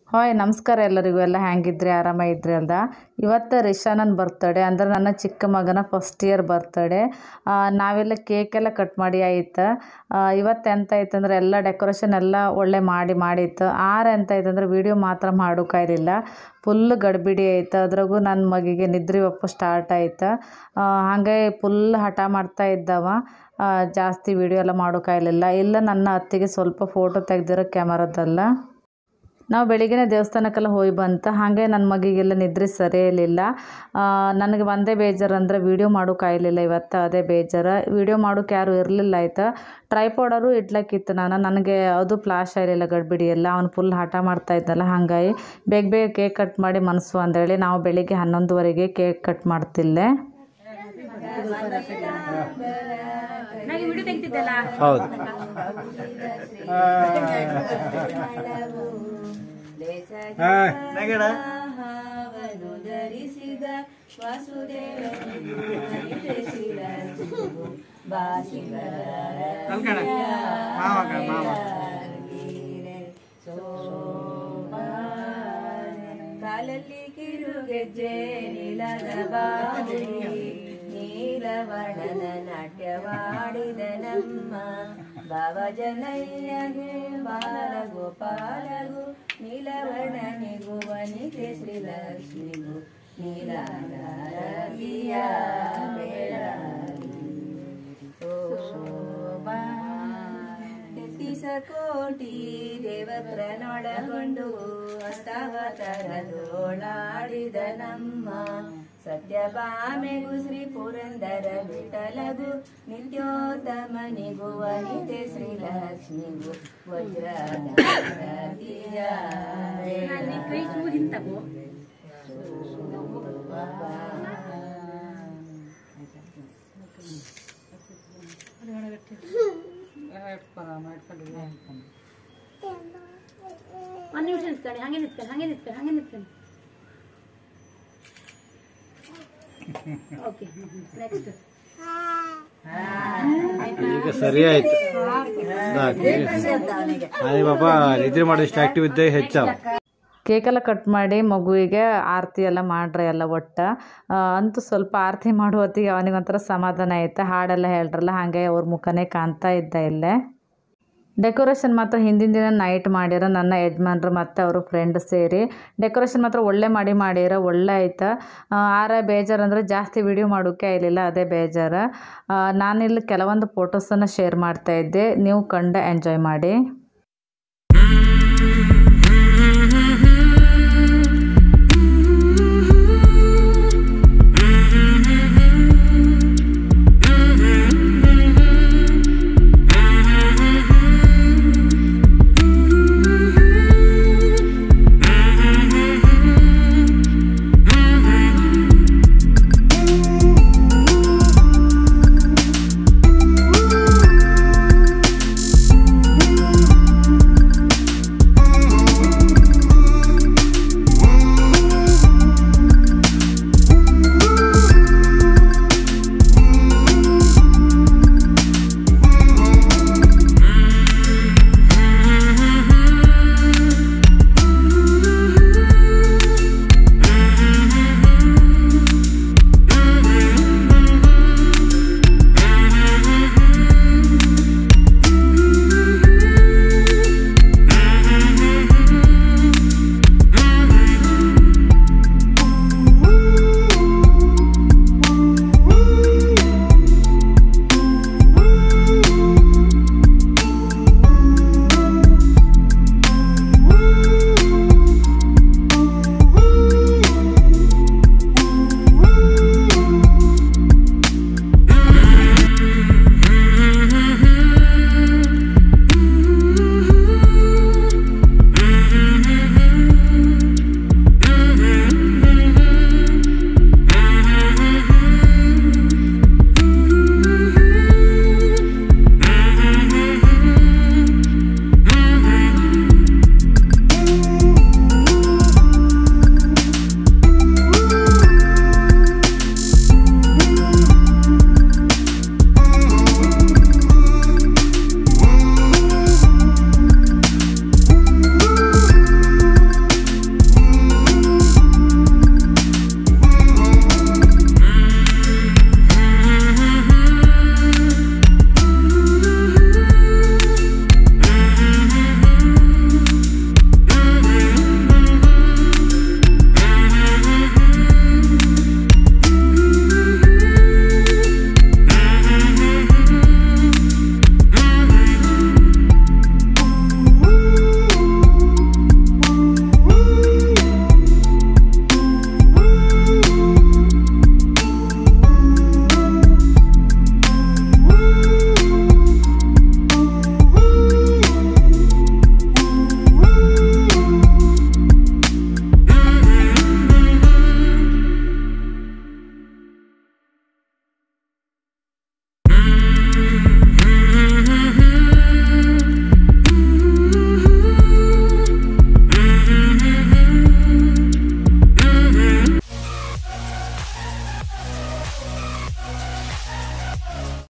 hi ನಮಸ್ಕಾರ ಎಲ್ಲರಿಗೂ ಎಲ್ಲ ಹೆಂಗಿದ್ರಿ ಆರಾಮ ಇದ್ರಿ ಅಲ್ದ ಇವತ್ತು ರಿಷಾನನ್ ಬರ್ತಡೇ ಅಂದ್ರೆ ನನ್ನ ಚಿಕ್ಕ ಮಗನ ಫಸ್ಟ್ ಇಯರ್ ಬರ್ತಡೇ ನಾವೆಲ್ಲ ಕೇಕೆಲ್ಲ ಕಟ್ ಮಾಡಿ ಆಯ್ತು ಇವತ್ತು ಎಂತ ಆಯ್ತಂದ್ರೆ ಎಲ್ಲ ಡೆಕೋರೇಷನ್ ಎಲ್ಲ ಒಳ್ಳೆ ಮಾಡಿ ಮಾಡಿತ್ತು ಆರು ಎಂತ ಆಯ್ತಂದ್ರೆ ವಿಡಿಯೋ ಮಾತ್ರ ಮಾಡೋಕ್ಕಾಗಿಲ್ಲ ಫುಲ್ ಗಡ್ಬಿಡಿ ಆಯ್ತು ಅದ್ರಾಗೂ ನನ್ನ ಮಗಿಗೆ ನಿದ್ರೆ ಒಪ್ಪು ಸ್ಟಾರ್ಟ್ ಆಯ್ತು ಹಾಗೆ ಫುಲ್ ಹಠ ಮಾಡ್ತಾ ಇದ್ದವ ಆ, ಜಾಸ್ತಿ ವಿಡಿಯೋ ಎಲ್ಲ ಮಾಡೋಕ್ಕಾಗಲಿಲ್ಲ ಇಲ್ಲ ನನ್ನ ಅತ್ತಿಗೆ ಸ್ವಲ್ಪ ಫೋಟೋ ತೆಗ್ದಿರೋ ಕ್ಯಾಮರದಲ್ಲ ನಾವು ಬೆಳಿಗ್ಗೆ ದೇವಸ್ಥಾನಕ್ಕೆಲ್ಲ ಹೋಗಿ ಬಂತು ಹಾಗೆ ನನ್ನ ಮಗಿಗೆಲ್ಲ ನಿದ್ರೆ ಸರಿಯಲಿಲ್ಲ ನನಗೆ ಒಂದೇ ಬೇಜಾರು ಅಂದರೆ ವೀಡಿಯೋ ಮಾಡೋಕ್ಕಾಗಲಿಲ್ಲ ಇವತ್ತು ಅದೇ ಬೇಜಾರು ವೀಡಿಯೋ ಮಾಡೋಕೆ ಯಾರು ಇರಲಿಲ್ಲ ಆಯ್ತು ಟ್ರೈಪೋಡರು ಇಡ್ಲಕ್ಕಿತ್ತು ನಾನು ನನಗೆ ಅದು ಫ್ಲಾಶ್ ಆಗಿರಲಿಲ್ಲ ಗಡ್ಬಿಡಿ ಎಲ್ಲ ಅವ್ನು ಫುಲ್ ಹಠ ಮಾಡ್ತಾ ಇದ್ದಲ್ಲ ಹಾಗಾಗಿ ಬೇಗ ಬೇಗ ಕೇಕ್ ಕಟ್ ಮಾಡಿ ಮನಸ್ಸು ಅಂದೇಳಿ ನಾವು ಬೆಳಿಗ್ಗೆ ಹನ್ನೊಂದುವರೆಗೆ ಕೇಕ್ ಕಟ್ ಮಾಡ್ತಿಲ್ಲೆ ಹೌದು ಹಾವನ್ನು ಧರಿಸಿದ ಕಾಲಲ್ಲಿ ಕಿರುಗೆಜ್ಜೆ ನೀಲದ ಬಾವಿ ನೀಲವರ್ಣನ ನಾಟ್ಯವಾಡಿದ ನಮ್ಮ ಭಾವಜನಯ್ಯಗೆ ಬಾಲಗೋಪಾಲಗೂ ನೀಲವರ್ಣನಿಗೂ ವನಿತೆ ಶ್ರೀಲಕ್ಷ್ಮಿಗೂ ನೀಲಾರತಿಯ ತೆತ್ತಿಸ ಕೋಟಿ ದೇವತ್ರನೊಳಗೊಂಡು ಅಷ್ಟಾವತಾರದೋಳಾಡಿದ ನಮ್ಮ ಸತ್ಯಭಾಮೆಗೂ ಶ್ರೀ ಪುರಂದರ ವಿಠಲಗೂ ನಿತ್ಯೋತ್ತಮನಿಗೂ ವನಿತೆ ಶ್ರೀಲಕ್ಷ್ಮಿಗೂ ವಜ್ರದಾರತಿಯ ಒಂದು ನಿಮಿಷ ನಿಂತ್ಕೊಳ್ಳಿ ಹಂಗೆ ನಿಂತ್ಕೊಳ್ಳಿ ಹಂಗೆ ನಿಂತ್ಕೊಳ್ಳಿ ಹಂಗೆ ನಿಂತ್ಕೊಳ್ಳಿ ಓಕೆ ನೆಕ್ಸ್ಟ್ ಈಗ ಸರಿ ಆಯ್ತು ಅದೇ ಪಾಪ ನಿದ್ರೆ ಮಾಡೋಷ್ಟು ಆಕ್ಟಿವ್ ಇದ್ದೇ ಹೆಚ್ಚಾವ ಕೇಕೆಲ್ಲ ಕಟ್ ಮಾಡಿ ಮಗುವಿಗೆ ಆರತಿ ಎಲ್ಲ ಮಾಡ್ರಿ ಎಲ್ಲ ಒಟ್ಟು ಆ, ಅಂತೂ ಸ್ವಲ್ಪ ಆರತಿ ಮಾಡೋ ಹೊತ್ತಿಗೆ ಅವನಿಗೊಂಥರ ಸಮಾಧಾನ ಆಯ್ತು ಹಾಡೆಲ್ಲ ಹೇಳ್ರಲ್ಲ ಹಾಗೆ ಅವ್ರ ಮುಖನೇ ಕಾಣ್ತಾ ಇದ್ದ ಇಲ್ಲೇ ಡೆಕೋರೇಷನ್ ಮಾತ್ರ ಹಿಂದಿನ ದಿನ ನೈಟ್ ಮಾಡಿರೋ ನನ್ನ ಯಜಮಾನ್ರು ಮತ್ತು ಅವರು ಫ್ರೆಂಡ್ ಸೇರಿ ಡೆಕೋರೇಷನ್ ಮಾತ್ರ ಒಳ್ಳೆ ಮಾಡಿ ಮಾಡಿರೋ ಒಳ್ಳೆ ಆಯ್ತು ಆ, ಆರ ಬೇಜಾರು ಅಂದರೆ ಜಾಸ್ತಿ ವಿಡಿಯೋ ಮಾಡೋಕ್ಕೆ ಆಗಲಿಲ್ಲ ಅದೇ ಬೇಜಾರು ಆ, ನಾನಿಲ್ಲಿ ಕೆಲವೊಂದು ಫೋಟೋಸನ್ನು ಶೇರ್ ಮಾಡ್ತಾ ಇದ್ದೆ ನೀವು ಕಂಡು ಎಂಜಾಯ್ ಮಾಡಿ